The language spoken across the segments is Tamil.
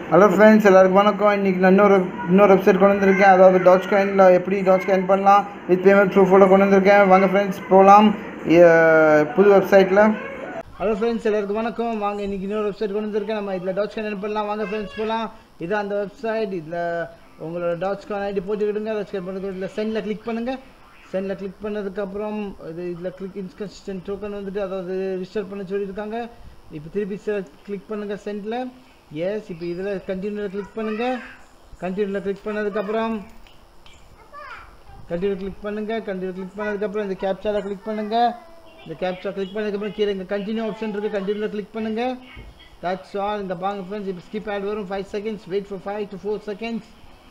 ஹலோ ஃப்ரெண்ட்ஸ் எல்லாருக்கும் வணக்கம் இன்றைக்கி நான் இன்னொரு இன்னொரு வெப்சைட் கொண்டு வந்திருக்கேன் அதாவது டாச் காயினில் எப்படி டாச் காயின் பண்ணலாம் வித் பேமெண்ட் ப்ரூஃபோட கொண்டு வந்திருக்கேன் வாங்க ஃப்ரெண்ட்ஸ் போகலாம் புது வெப்சைட்டில் ஹலோ ஃப்ரெண்ட்ஸ் எல்லாருக்கும் வணக்கம் வாங்க இன்றைக்கி இன்னொரு வெப்சைட் கொண்டு வந்திருக்கேன் நம்ம இதில் டாச் காயின் பண்ணலாம் வாங்க ஃப்ரெண்ட்ஸ் போகலாம் இது அந்த வெப்சைட் இதில் உங்களோட டாச் காயின் ஐடி போட்டுக்கிடுங்க டாச் காயின் பண்ணுறது இதில் சென்டில் கிளிக் பண்ணுங்கள் சென்டில் கிளிக் பண்ணதுக்கப்புறம் இது இதில் கிளிக் இன்கன்சிஸ்டன்ட் டோக்கன் வந்துட்டு அதாவது ரிஜிஸ்டர் பண்ண சொல்லியிருக்காங்க இப்போ திருப்பி கிளிக் பண்ணுங்கள் சென்டில் எஸ் இப்போ இதில் கண்டினியூவில் கிளிக் பண்ணுங்கள் கண்டினியூவில் கிளிக் பண்ணதுக்கப்புறம் கண்டினியூ கிளிக் பண்ணுங்கள் கண்டினியூ கிளிக் பண்ணதுக்கப்புறம் இந்த கேப்சாவில் கிளிக் பண்ணுங்கள் இந்த கேப்சா கிளிக் பண்ணதுக்கப்புறம் கீழே இங்கே கண்டினியூ ஆப்ஷன் இருக்குது கண்டினியூவில் கிளிக் பண்ணுங்கள் தட்ஸ் ஆல் இந்த பாங்க ஃப்ரெண்ட்ஸ் இப்போ ஸ்கிப் ஆட் வரும் five seconds wait for five to four seconds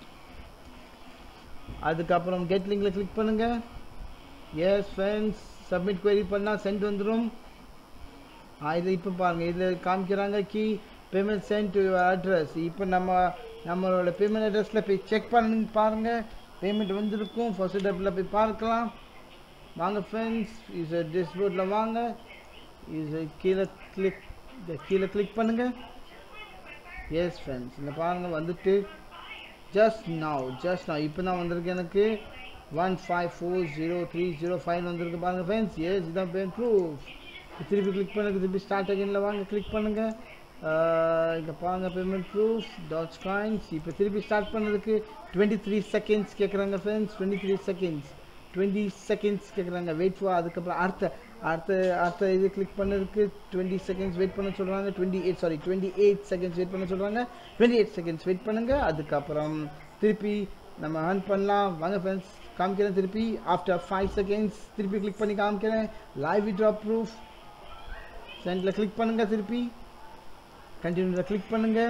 அதுக்கப்புறம் கெட் லிங்கில் கிளிக் பண்ணுங்கள் எஸ் ஃப்ரெண்ட்ஸ் சப்மிட் query பண்ணால் சென்ட் வந்துடும் இது இப்போ பாருங்கள் இதில் காமிக்கிறாங்க கீ payment sent to your address இப்போ நம்ம நம்மளோட பேமெண்ட் அட்ரஸில் போய் செக் பண்ணி பாருங்கள் பேமெண்ட் வந்திருக்கும் ஃபர்ஸ்ட் ஸ்டெப்பில் போய் பார்க்கலாம் வாங்க ஃப்ரெண்ட்ஸ் இது டெஸ்போர்ட்டில் வாங்க இது கீழே கிளிக் கீழே கிளிக் பண்ணுங்கள் எஸ் ஃப்ரெண்ட்ஸ் இந்த பாருங்கள் வந்துட்டு ஜஸ்ட் நவ் ஜஸ்ட் நவ் இப்போ தான் வந்திருக்கு எனக்கு one five four zero three zero five வந்திருக்கு பாருங்கள் ஃப்ரெண்ட்ஸ் எஸ் இதான் பேமெண்ட் ப்ரூஃப் திருப்பி கிளிக் பண்ணுங்க திருப்பி ஸ்டார்ட் அகைனில் வாங்க கிளிக் பண்ணுங்கள் இங்கே பாருங்க பேமெண்ட் ப்ரூஃப் டாட்ஸ் காயின்ஸ் இப்போ திருப்பி ஸ்டார்ட் பண்ணதுக்கு டுவெண்ட்டி த்ரீ செகண்ட்ஸ் கேட்குறாங்க friends twenty three seconds twenty seconds கேட்குறாங்க வெயிட் ஃபார் அதுக்கப்புறம் அடுத்த அடுத்த அடுத்த இது கிளிக் பண்ணதுக்கு டுவெண்ட்டி செகண்ட்ஸ் வெயிட் பண்ண சொல்கிறாங்க twenty eight sorry twenty eight seconds wait பண்ண சொல்கிறாங்க டுவெண்ட்டி எயிட் செகண்ட்ஸ் வெயிட் பண்ணுங்கள் அதுக்கப்புறம் திருப்பி நம்ம ஆன் பண்ணலாம் வாங்க ஃப்ரெண்ட்ஸ் காமிக்கிறேன் திருப்பி ஆஃப்டர் ஃபைவ் செகண்ட்ஸ் திருப்பி கிளிக் பண்ணி காமிக்கிறேன் லைவ் விட்ரா ப்ரூஃப் சென்டில் கிளிக் பண்ணுங்கள் திருப்பி கண்டினியூவில் கிளிக் பண்ணுங்கள்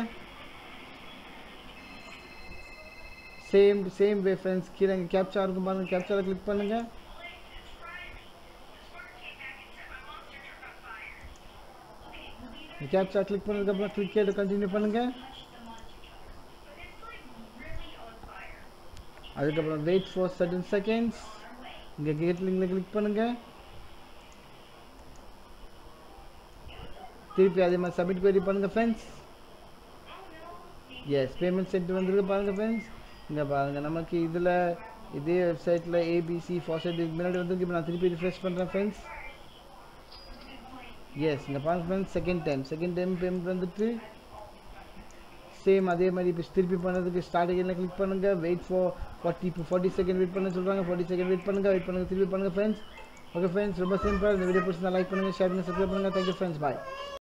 சேம் சேம் வே ஃப்ரெண்ட்ஸ் கீழே இங்கே கேப்சா இருக்கும் பாருங்கள் கேப்சாவில் கிளிக் பண்ணுங்கள் கேப்சா கிளிக் பண்ணதுக்கப்புறம் கிளிக் கேட்டு கண்டினியூ பண்ணுங்கள் அதுக்கப்புறம் வெயிட் ஃபார் சர்டன் செகண்ட்ஸ் இங்கே கேட் லிங்கில் கிளிக் பண்ணுங்கள் திருப்பி அதே மாதிரி சப்மிட் query பண்ணுங்கள் ஃப்ரெண்ட்ஸ் எஸ் பேமெண்ட் சென்ட் வந்துருக்கு பாருங்கள் ஃப்ரெண்ட்ஸ் இங்கே பாருங்கள் நமக்கு இதில் இதே வெப்சைட்டில் ஏபிசி ஃபாஸ்ட் இதுக்கு முன்னாடி வந்துருக்கு இப்போ நான் திருப்பி ரிஃப்ரெஷ் பண்ணுறேன் ஃப்ரெண்ட்ஸ் எஸ் இங்கே பாருங்கள் friends second time second time payment வந்துட்டு சேம் அதே மாதிரி இப்போ திருப்பி பண்ணதுக்கு ஸ்டார்ட் அகைனில் கிளிக் பண்ணுங்கள் வெயிட் ஃபார் ஃபார்ட்டி இப்போ ஃபார்ட்டி செகண்ட் வெயிட் பண்ண சொல்கிறாங்க ஃபார்ட்டி செகண்ட் வெயிட் பண்ணுங்கள் வெயிட் பண்ணுங்கள் திருப்பி பண்ணுங்கள் ஃப்ரெண்ட்ஸ் ஓகே ஃப்ரெண்ட்ஸ் ரொம்ப சிம்பிள் இந்த வீடியோ பிடிச்சி லைக் பண்ணுங்கள் ஷேர் பண்ணுங்கள் சப்ஸ்கிரைப் பண்ணுங்கள் தேங்க்யூ ஃப்ரெண்ட்ஸ் பாய்